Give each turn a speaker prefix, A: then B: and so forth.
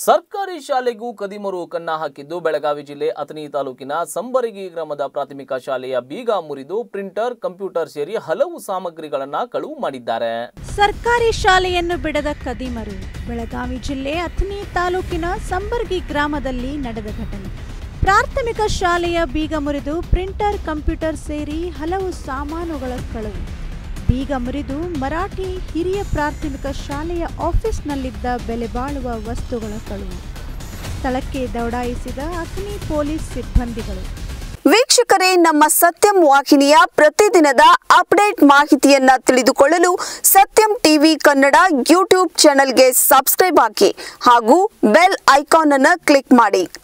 A: ಸರ್ಕಾರಿ ಶಾಲೆಗೂ ಕದಿಮರು ಕನ್ನ ಹಾಕಿದ್ದು ಬೆಳಗಾವಿ ಜಿಲ್ಲೆ ಅಥಣಿ ತಾಲೂಕಿನ ಸಂಬರಗಿ ಗ್ರಾಮದ ಪ್ರಾಥಮಿಕ ಶಾಲೆಯ ಬೀಗ ಮುರಿದು ಪ್ರಿಂಟರ್ ಕಂಪ್ಯೂಟರ್ ಸೇರಿ ಹಲವು ಸಾಮಗ್ರಿಗಳನ್ನ ಕಳುವು ಮಾಡಿದ್ದಾರೆ
B: ಸರ್ಕಾರಿ ಶಾಲೆಯನ್ನು ಬಿಡದ ಕದಿಮರು ಬೆಳಗಾವಿ ಜಿಲ್ಲೆ ಅಥಣಿ ತಾಲೂಕಿನ ಸಂಬರ್ಗಿ ಗ್ರಾಮದಲ್ಲಿ ನಡೆದ ಘಟನೆ ಪ್ರಾಥಮಿಕ ಶಾಲೆಯ ಬೀಗ ಮುರಿದು ಪ್ರಿಂಟರ್ ಕಂಪ್ಯೂಟರ್ ಸೇರಿ ಹಲವು ಸಾಮಾನುಗಳ ಕಳವು ಬೀಗ ಮುರಿದು ಮರಾಠಿ ಹಿರಿಯ ಪ್ರಾಥಮಿಕ ಶಾಲೆಯ ಆಫೀಸ್ನಲ್ಲಿದ್ದ ಬೆಲೆ ಬಾಳುವ ವಸ್ತುಗಳ ಕಳವು ಸ್ಥಳಕ್ಕೆ ದೌಡಾಯಿಸಿದ ಅಥಣಿ ಪೊಲೀಸ್ ಸಿಬ್ಬಂದಿಗಳು
C: ವೀಕ್ಷಕರೇ ನಮ್ಮ ಸತ್ಯಂ ವಾಹಿನಿಯ ಪ್ರತಿದಿನದ ಅಪ್ಡೇಟ್ ಮಾಹಿತಿಯನ್ನ ತಿಳಿದುಕೊಳ್ಳಲು ಸತ್ಯಂ ಟಿವಿ ಕನ್ನಡ ಯೂಟ್ಯೂಬ್ ಚಾನೆಲ್ಗೆ ಸಬ್ಸ್ಕ್ರೈಬ್ ಹಾಕಿ ಹಾಗೂ ಬೆಲ್ ಐಕಾನ್ ಅನ್ನು ಕ್ಲಿಕ್ ಮಾಡಿ